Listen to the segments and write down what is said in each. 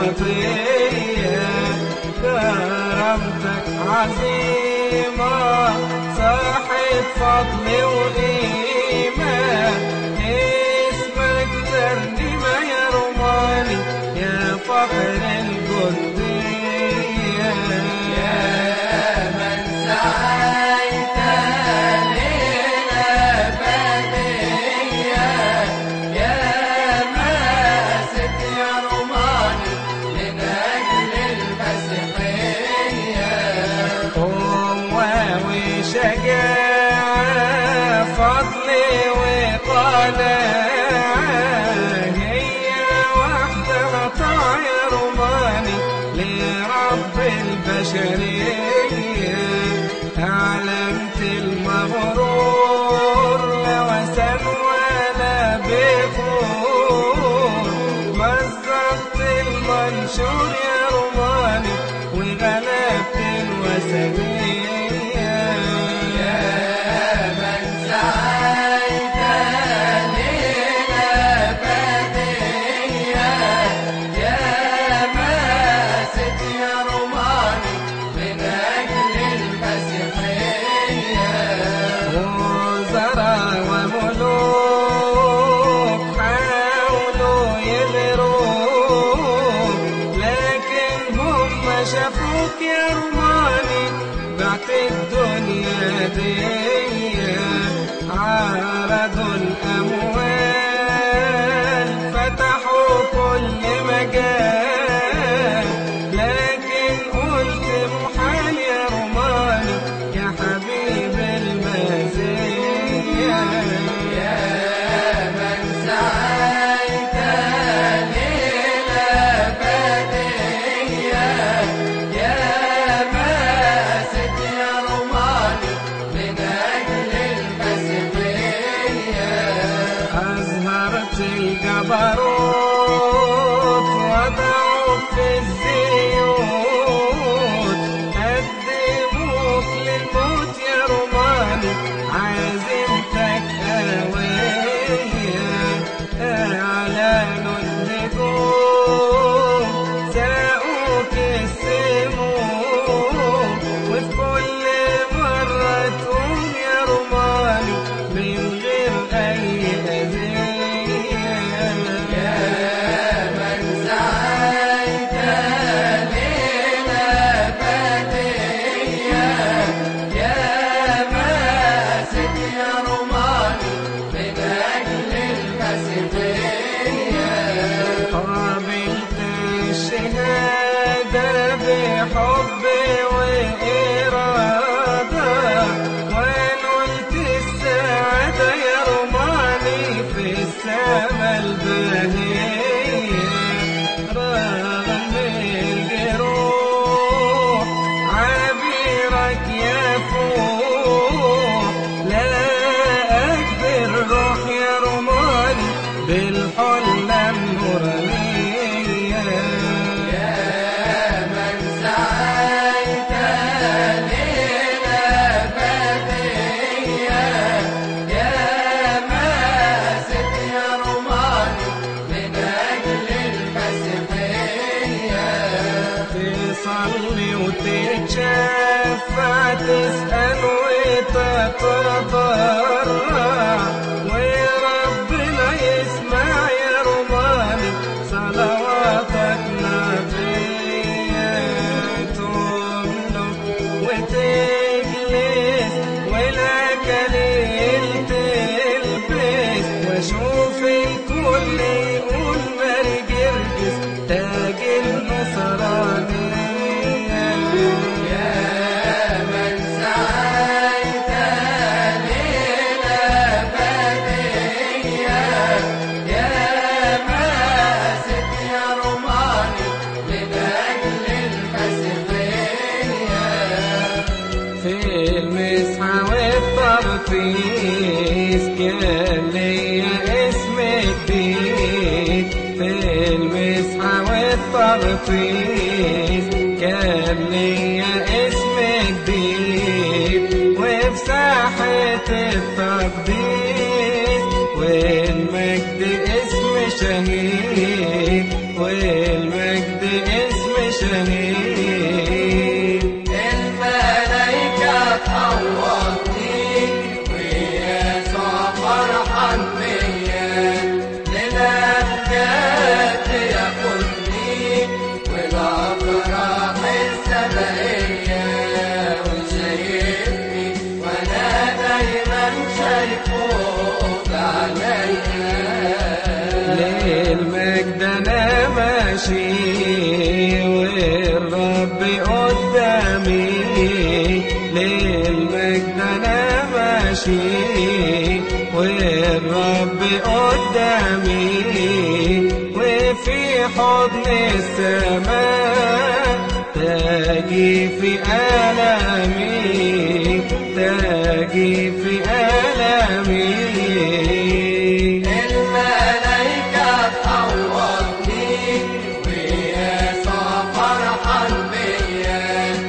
الخطية كرامتك عظيمة صاحب فضل وإيمان اسمك ترنيمة يا روماني يا فخر الجندية يا من سعيت للأبدية يا ماسك يا روماني من أجل المسيحية قوة وشجاعة فضل وقناعة هي وحدها طاير روماني لرب البشرية علمت المغرور لا وسن ولا بخور مزقت المنشور يا روماني وغلبت الوثنية يا من سعيت للأبدية يا ماسك يا روماني من أجل المسيحية وزراء وملوك حاولوا يغروك لكن هم شافوك يا روماني بعت الدنيا دي عرضوا الأموال فتحوا كل مجال لكن قلت محال يا روماني يا حبيب المزية يا من سعيت للأبدية يا ماسك يا روماني من أجل المسيحية أزهرت الجبروت وضعوك في الزيوت قدموك للموت يا روماني عازمتك قوية أعلنوا النجوم ساقوك السموم وفي كل مرة تقوم يا روماني من غير أي أذية يا من سعيت للأبدية يا ماسك يا روماني من أجل المسيحية قابلت الشهادة بحب وإرادة ونلت السعادة يا روماني في السما البهية رغم الجروح عبيرك يفوح لا أكبر روح يا روماني بالحلة النورانية يا من سعيت للأبدية يا ماسك يا روماني من أجل المسيحية تصلي وتتشفع تسأل وتتضرع وربنا يسمع يا روماني صلواتك نبية تملك وتجلس والأكاليل تلبس واشوف الكل يقول ماري جرجس تاج النصرانية يا من سعيت للأبدية يا ماسك يا روماني من أجل المسيحية في المسحة والترطيس كان ليا اسم جديد في المسحة والترطيس كان ليا اسم جديد وفي ساحة التقديس والمجد اسم شهيد والمجد والرب قدامي وفي حضن السماء تاجي في آلامي تاجي في آلامي الملايكة تحوطني ويسوع فرحان بيا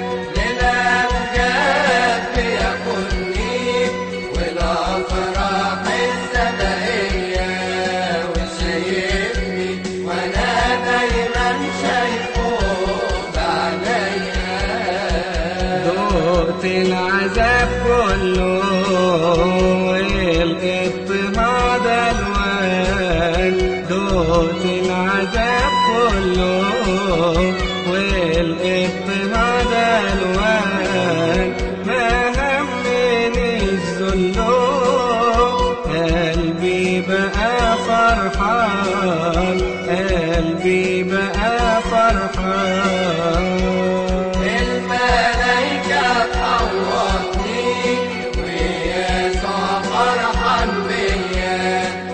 للأمجاد بياخدني والأفراح السمائية وشايفني وأنا دايما شايفه بعينيا دوقت العذاب كله والاضطهاد الوان دوقت العذاب كله والاضطهاد الوان ما همني الذل قلبي بقى فرحان قلبي بقى فرحان الملايكة تحوطني ويسوع فرحان بيا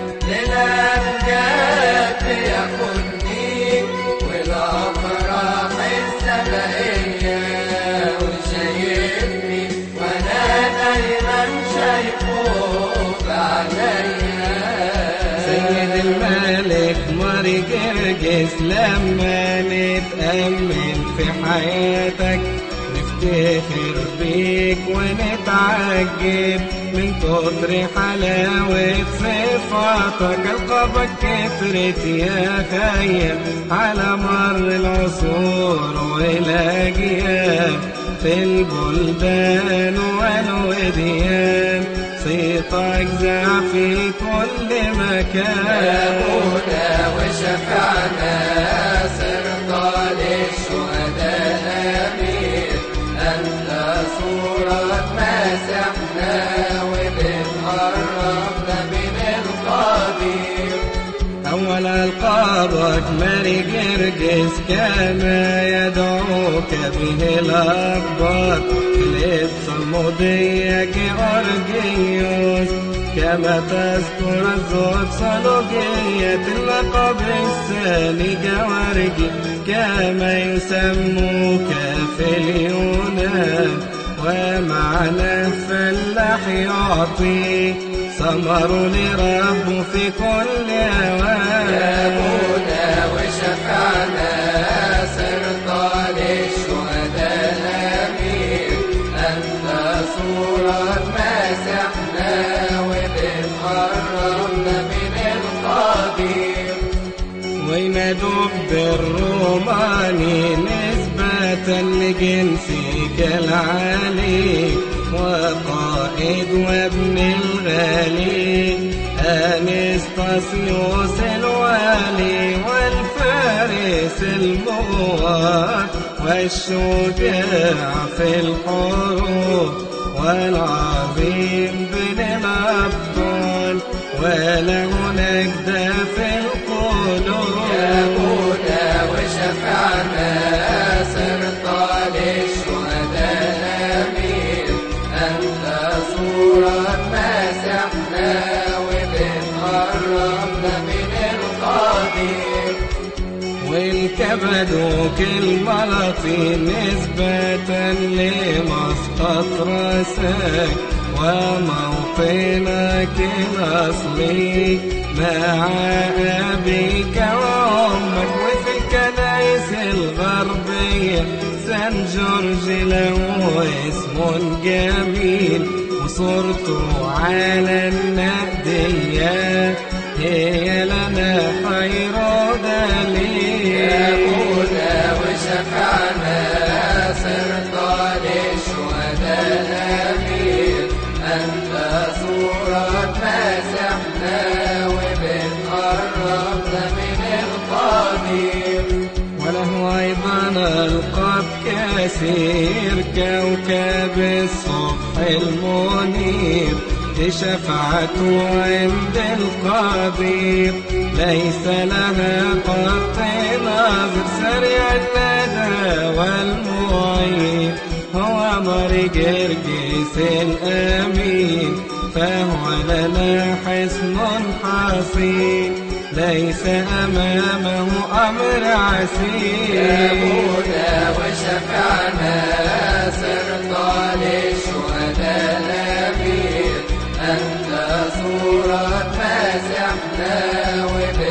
للأمجاد بياخدني والأفراح السمائية وشايفني وأنا دايما شايفه بعينيا سيد الملك ماري جرجس لما نتأمل في حياتك نفتخر بيك ونتعجب من كتر حلاوة صفاتك القابك كترت يا خير على مر العصور والأجيال في البلدان والوديان صيتك زع في كل مكان أبونا وشفعنا صرنا للشهداء أمين أنت صورة مسحنا وبتقربنا من القدير أول ألقابك ماري جرجس كما يدعوك به الأكبر لبس المضية جورجيوس كما تذكر الزوج صلوجية اللقب الثاني جوارجي كما يسموك في اليونان ومعنى الفلاح يعطي ثمر لرب في كل أوان أبونا وشفعنا صرنا للشهداء أمين أنت صورة مسحنا وبتقربنا من القدير وينادوا بالروماني نسبة لجنسك العالي وقائد وابن الغالي أنستاسيوس الوالي والفارس المغوار والشجاع في الحروب والعظيم بن الأبطال وله نجدة في القلوب أبونا وشفعنا صرنا للشهداء أمين أنت صورة مسحنا وبتقربنا من القدير والكبدوك الملطي نسبة لمسقط راسك وموطنك الأصلي مع أبيك وأمك وفي الكنائس الغربية سان جورج له اسم جميل وصورته على النقدية هي لنا خير دليل أبونا وشفعنا صرنا للشهداء أمين أنت صورة مسحنا وبتقربنا من القدير وله أيضا ألقاب كثير كوكب الصبح المنير لشفاعته عند القدير ليس لها قط ناظر سريع الندى والمعين هو مر جرجس الأمين فهو لنا حصن حصين ليس أمامه أمر عسير أبونا وشفعنا صرت للشهداء أمير أنت صورة مسحنا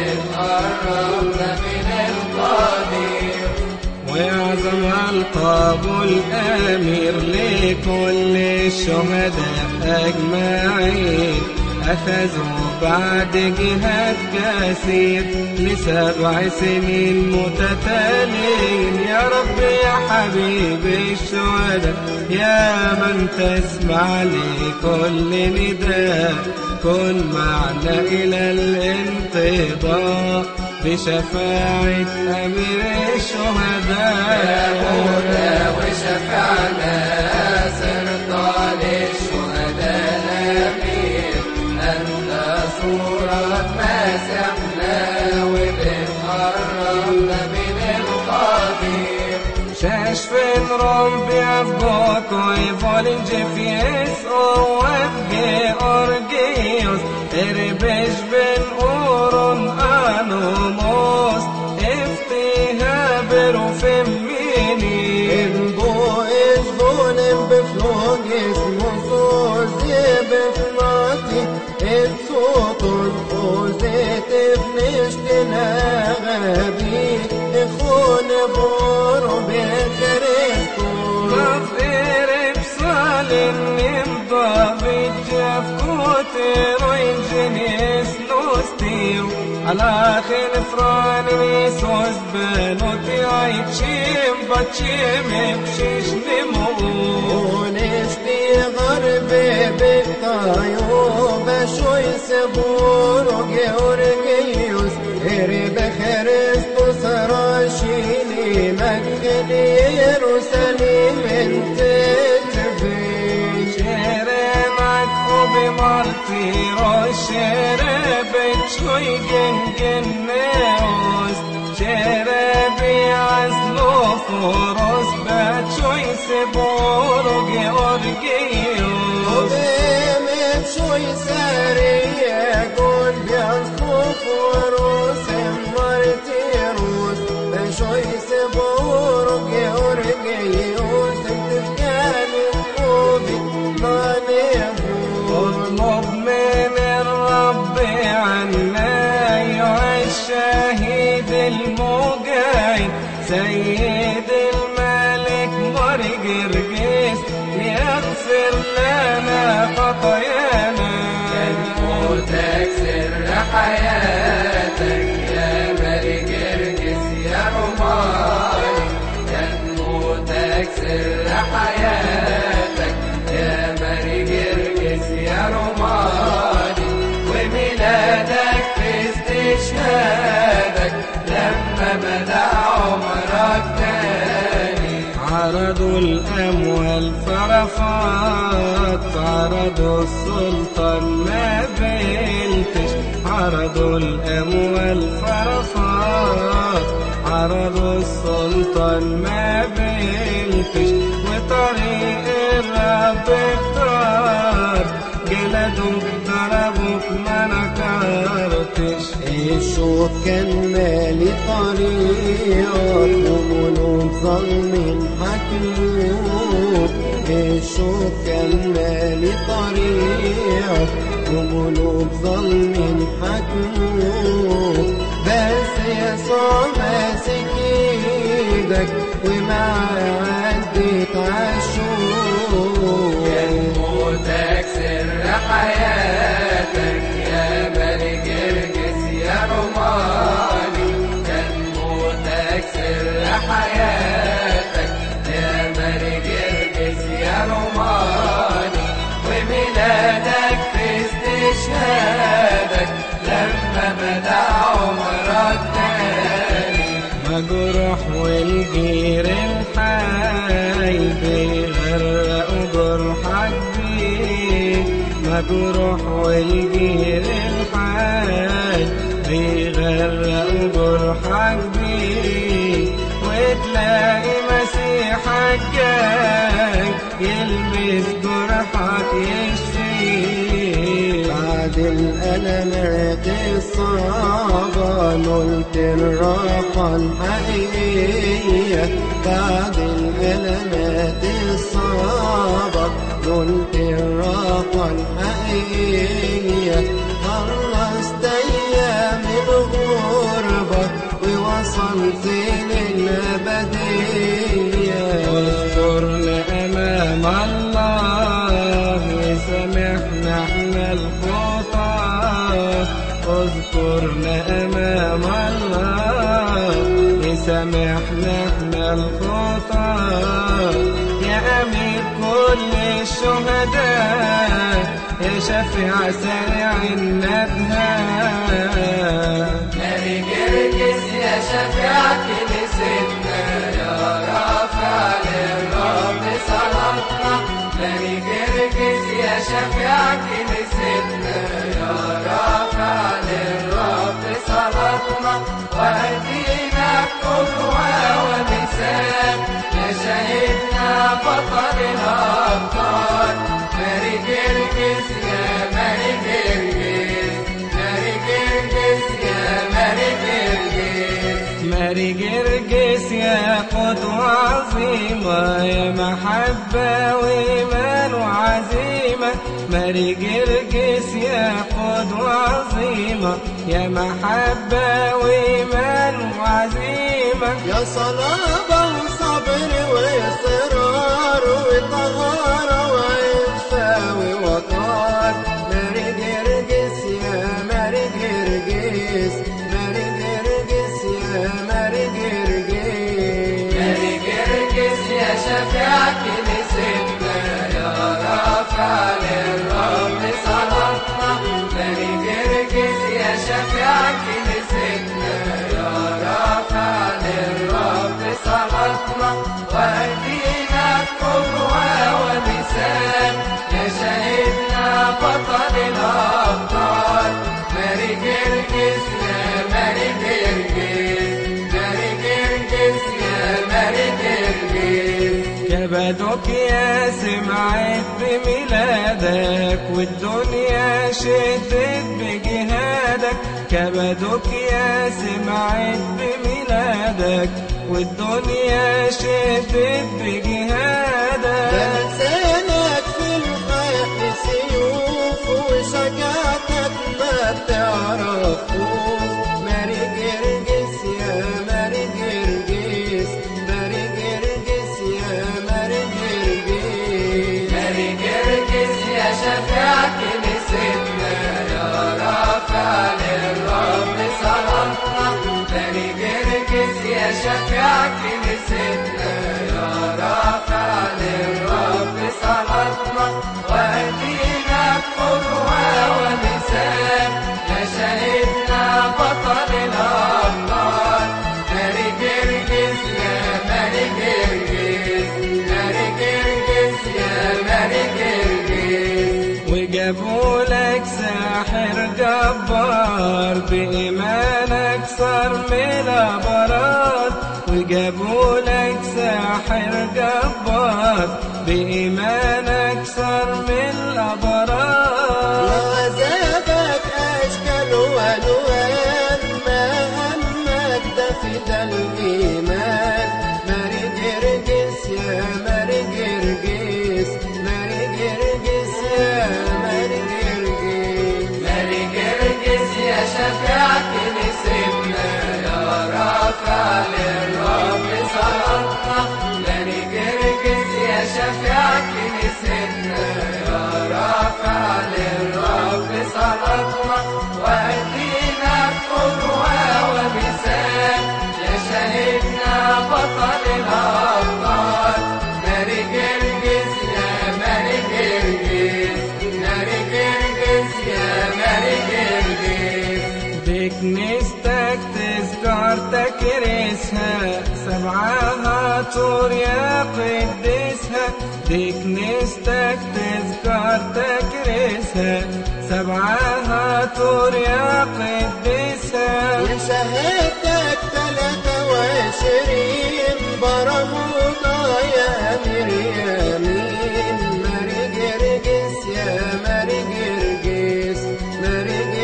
وبتقربنا من القدير ويعظم ألقاب الأمير لكل الشهداء أجمعين أخذوا بعد جهاد كثير لسبع سنين متتالين يا رب يا حبيب الشهداء يا من تسمع لكل نداء كن معنا إلى الانقضاء بشفاعة أمير الشهداء أبونا وشفعنا صرت للشهداء أمير أنت صورة مسحنا وبتقربنا من القدير Kärlsvän Rombi Avgåk och i valen Jeffies och av Georgios Erebesh ben Oron Anomos Eftehaber och Femini Embo es volen beflog es mozos je beflati et soton ozet evneshtena gabi ekhon boro bekrestos Nafir Epsalin Nimda Vidjaf Koteroin Jenis Nostio على خلفران ميسوس بنوتي عيتشيم باتشيم بشيش نمو ونشتي غربي بكايو بشوي سبورو جيورجيوس هرب خريستوس راشيني مكن يروساليم انت تبيش شرمت وبمرتي شربت شوي جنجن نيوس شربي عزلو فروس بات شوي سبورو جيورجيوس وبيمت شوي سارية قول بيصفوف وروس مرتيروس بشوي سبورو جيورجيوس تفكاني خوبي ما نفوت اطلب من الرب عنا أيها الشهيد المجاهد سيد الملك مرجرجس ليغفر لنا خطايانا موتك سر حياتك يا ملك ارجس يا رماني كان موتك سر حياتك يا ملك ارجس يا رماني وميلادك في استشهادك لما بدا عمرك تاني عرضوا الأموال فرفات عرضوا السلطان ما بنتش عرضوا الأموال فرفات عرضوا السلطان ما بنتش وطريق الرب اختار جلدوك ضربوك ما نكرتش الشوط كان مالي طريقك وملوك ظلم حكموك الشوط كان مالي طريقك وملوك ظلم حكموك بس يسوع ماسك ايدك ومعاه عديت عالشوق كان موتك سر حياتك يا ملك ارجس يا روماني كان موتك سر حياتك يا ملك ارجس يا روماني وميلادك في استشهادك لما بدا عمرك تاني مجروح والجير الحي بيغرقوا جرحك بيه مجروح والجير الحي بيغرقوا جرحك بيه وتلاقي مسيحك جاي يلمس جرحك يشفيه الألمات الصعبة نلت الراحة الحقيقية بعد الألمات الصعبة نلت الراحة الحقيقية خلصت أيام الغربة ووصلت للأبدية اذكرنا أمام الله يسامحنا احنا الخطاة اذكرنا أمام الله يسامحنا احنا الخطاة يا أمير كل الشهداء يا شفيع سريع الندهاء ماري جرجس يا شفيع كنيستنا يا رافع للرب صلاتنا ماري جرجس يا شفيع كنيستنا يا رافع للرب صلاتنا وهدينا قدوة ومثال يا شهدنا بطل الأبطال ماري جرجس يا ماري جرجس ماري جرجس يا ماري جرجس ماري جرجس يا قدوة عظيمة يا محبة وإيمان وعزيمة ماري جرجس يا قدوة عظيمة يا محبة وإيمان وعزيمة يا صلابة وصبر وإصرار وطهارة وعفة ووقار ماري جرجس يا ماري جرجس ماري جرجس يا ماري جرجس ماري جرجس يا شفيع كنيستنا يا رافع للرب صلاتنا ماري جرجس يا شفيع كنيستنا يا رافع للرب صلاتنا وأدينا قدوة ومثال يا شهدنا بطل الأبطال ماري جرجس يا ماري جرجس ماري جرجس يا ماري جرجس كبدك يا سمعت بميلادك والدنيا شدت بجهادك كبدك يا سمعت بميلادك والدنيا شدت بجهادك لسانك في الحق سيوف وشجاعتك ما بتعرفوش ماري جرجس يا ماري جرجس ماري جرجس يا ماري جرجس ماري جرجس يا شفيع كنيستنا يا رافع للرب صلاتنا ماري جرجس يا شفيع كنيستنا يا رافع للرب صلاتنا وأدينا قدوة ومثال يا شهدنا بطل الأبطال ماري جرجس يا ماري جرجس ماري جرجس يا ماري جرجس وجابوا لك ساحر جبار بإيمانك صار من الأبرار وجابوا لك ساحر جبار بإيمانك صار من الأبرار وعذابك أشكال وألوان ما همك ده في ده الإيمان ماري جرجس يا ماري جرجس ماري جرجس يا ماري جرجس ماري جرجس يا شفيع كنيستنا يا رافع للرب صلاتنا ماري جرجس يا شفيع كنيستنا يا رافع للرب صلاتنا وأدينا قدوة ومثال يا شهدنا بطل الأبطال ماري جرجس يا ماري جرجس ماري جرجس يا ماري جرجس بكنيستك تذكر تكرسها سبعها طور يا قدسها بكنيستك تذكر تكرسها سبعها طور يا قدسها وشهادتك تلاتة وعشرين برمودا يا أمير يمين ماري جرجس يا ماري جرجس ماري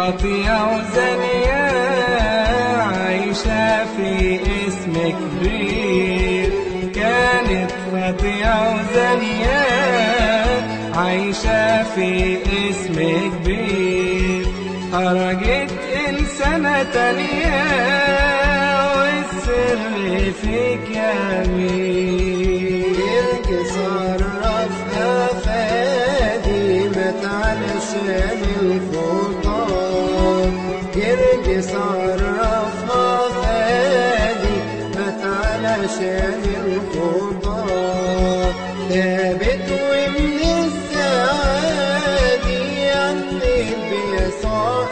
خاطية وزانية عايشة في اسم كبير كانت خاطية وزانية عايشة في اسم كبير خرجت إنسانة تانية والسر فيك يا مين يرجع صرفها فادي مات علشان الخطاب يرجع صرفها فادي مات علشان الخطاب ثابت ومن السعادي عمت بيسوع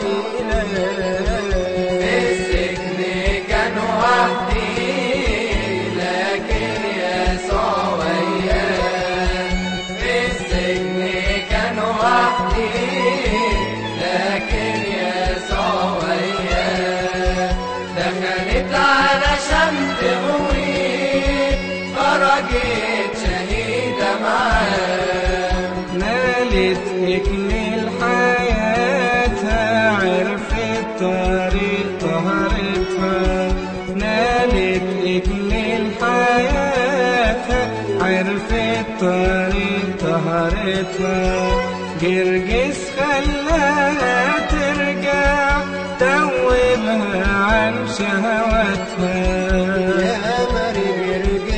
إله السجن كان وحدي لكن يسوع وياه في السجن كان وحدي لكن يسوع وياه دخلت علشان تغوي خرجت شهيدة معاه نالت إكليل حياتها عرفت طريق طهرتها نالت إكليل حياتها عرفت طريق طهرتها جرجس خلاها ترجع توبها عن شهواتها يا مريم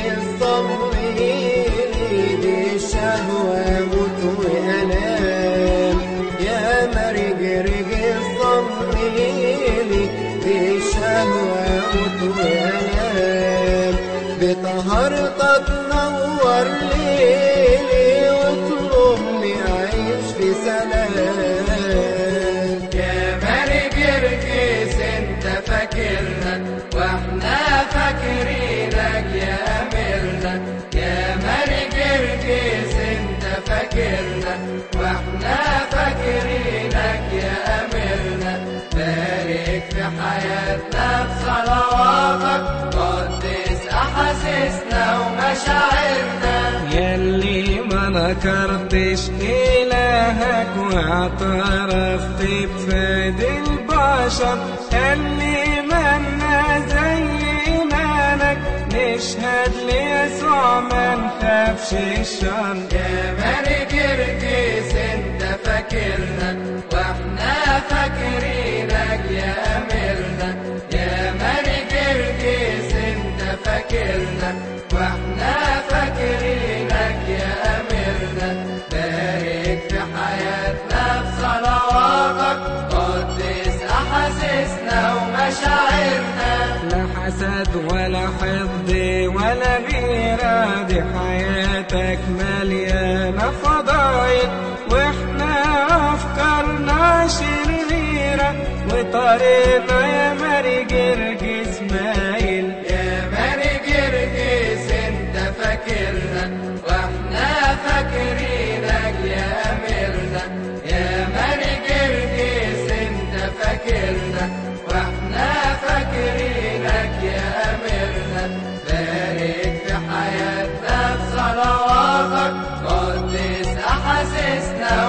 صبري دي الشهوة موت وألام يا مريم صبري دي الشهوة موت وألام بطهارتك تنور ليلي واطلبني أعيش في سلام يا مالك جرجس انت فاكرنا واحنا فاكرينك يا اميرنا يا مالك جرجس انت فاكرنا واحنا فاكرينك يا اميرنا بارك في حياتنا بصلواتك قدس احاسيسنا ومشاعرنا يلي ما نكرتش إلهك واعترفت بفاد البشر اللي منا زي إيمانك نشهد ليسوع ما نخافش الشر يا مالك جرجس انت فاكرنا واحنا فاكرينك يا اميرنا يا مالك جرجس انت فاكرنا واحنا فاكرينك يا اميرنا بارك في حياتنا بصلواتك قدس احاسيسنا ومشاعرنا لا حسد ولا حقد ولا غيرة دي حياتك مليانة فضايل واحنا أفكارنا شريرة وطريقنا يا ماري جرجس مايل يا مالك جرجس انت فاكرنا واحنا فاكرينك يا اميرنا يا مالك جرجس انت فاكرنا واحنا فاكرينك يا اميرنا بارك في حياتنا بصلواتك قدس احاسيسنا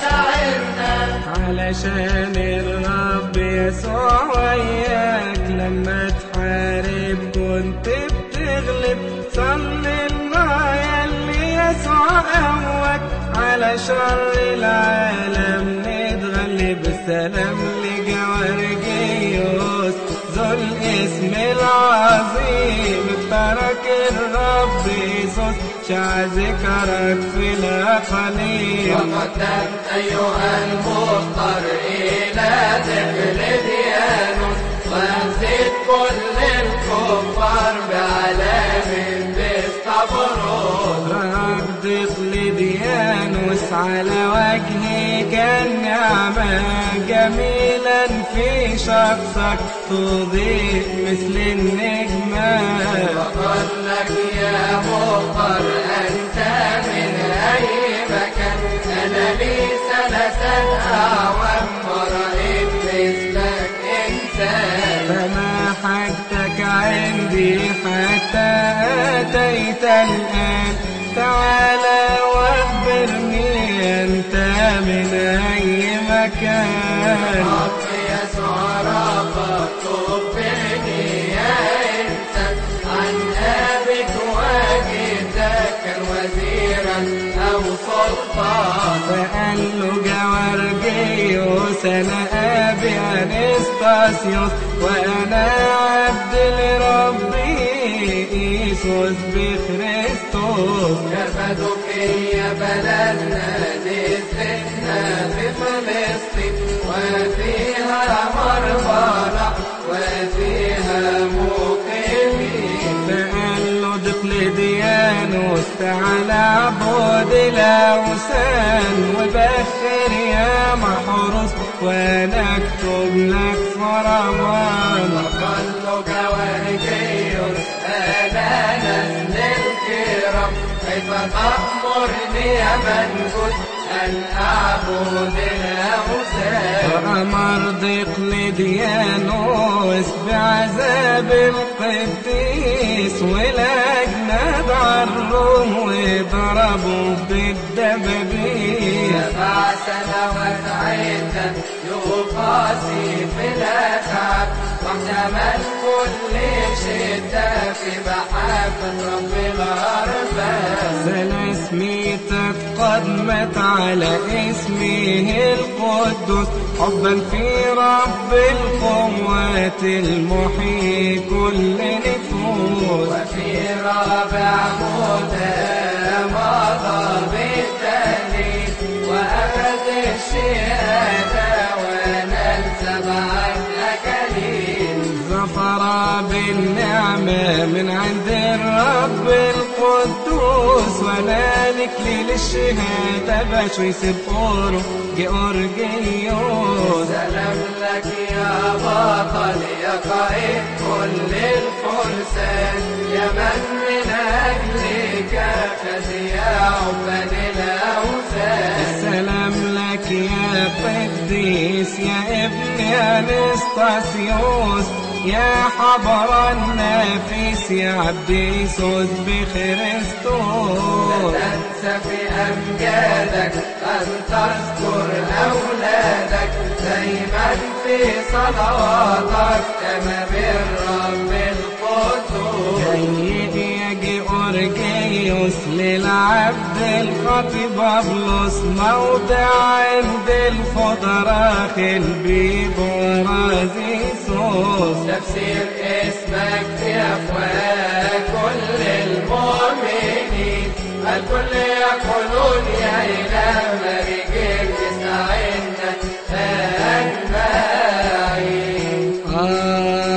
ومشاعرنا علشان الرب يسوع وياك لما تحارب كنت بتغلب صلي لنا يلي يسوع قوك على شر العالم نتغلب السلام لجوارجيوس ذو الاسم العظيم اختارك الرب يسوس شع ذكرك في الاقاليم وقدمت أيها المختار إلى طفل ديانوس وأنزل كل الكفار بعلام باسطبروس رد لديانوس على وجهك النعمة جميلا في شخصك تضيء مثل النجمة وقال لك يا مختار أنت من أي مكان أنا لي ثلاثة أعوام ورأيت مثلك إنسان فما حاجتك عندي حتى أتيت الآن تعالى واخبرني أنت من أي مكان حطي أنا أبي أنستاسيوس وأنا عبد لربي إيسوس بخريستوس كبدوكية بلدنا نزلنا في فلسطين وفيها مربرة وفيها مقيمين فقال له دقلديانوس تعالى اعبد الأوثان وبخر يا محروس وأنا أكتب لك فرمان وقال له جوارجيوس أنا نسل الكرام كيف تأمرني يا منجوس أن أعبد الأوثان وأمر دقلديانوس بعذاب القديس والأجناد عالروم وضربوا بالدبابيس سبع سنوات عدة يقاسي في الأتعاب واحتمل كل شدة في محبة رب الأرباب ثلاث ميتة قدمت على اسمه القدوس حبا في رب القوات المحيي كل نفوس وفي رابع موتى مضى بالتهليل وأخذ الشهادة ونال سبعة أكاليل ظفر بالنعمة من عند الرب القدوس ونالك للشهادة باشو يسيب أورو جيورجيوس سلام لك يا بطل يا قائد كل الفرسان يا من من أجلك فزياع بني الأوثان السلام لك يا قديس يا ابن انستاسيوس يا حبر النافس يا عبديسوس بخريستوس تنسى في أمجادك أن تذكر أولادك دايما في صلواتك كما بالرب القدوس جاي يا جيورجيوس للعبد الخطيب بابلوس موضع عند الفضراخ البيض ورازيسوس تفسير اسمك في أفواه كل المؤمنين الكل يقولون يا إله مريجك استعنا أجمعين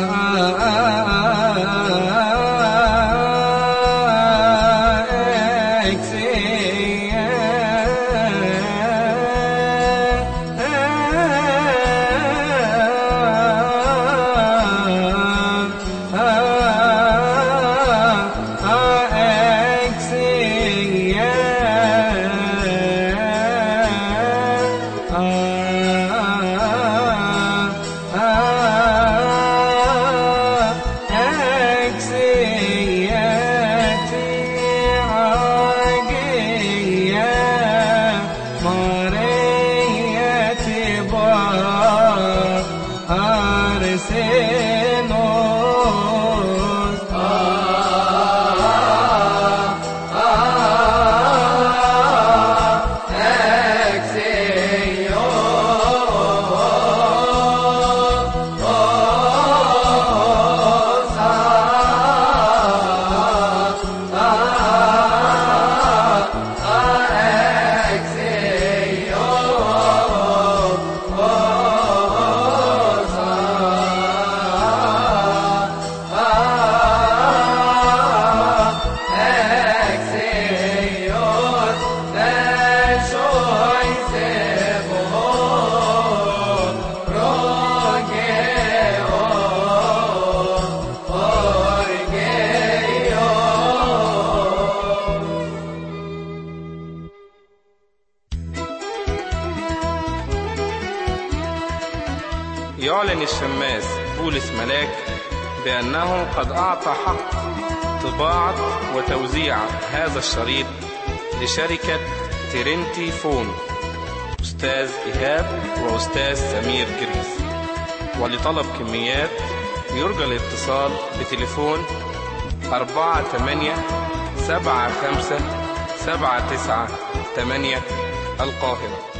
Arsenos يعلن الشماس بولس ملاك بأنه قد أعطى حق طباعة وتوزيع هذا الشريط لشركة ترنتي فون أستاذ إيهاب وأستاذ سمير جريس ولطلب كميات يرجى الاتصال بتليفون أربعة تمانية سبعة خمسة سبعة تسعة تمانية القاهرة